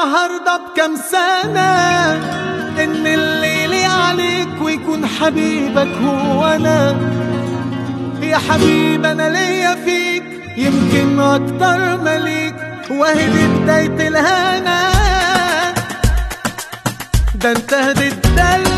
النهاردة بكم سنة إن اللي لي عليك ويكون حبيبك هو أنا يا حبيب أنا ليا فيك يمكن أكتر مليك وهي دي بداية الهنا ده انت هديت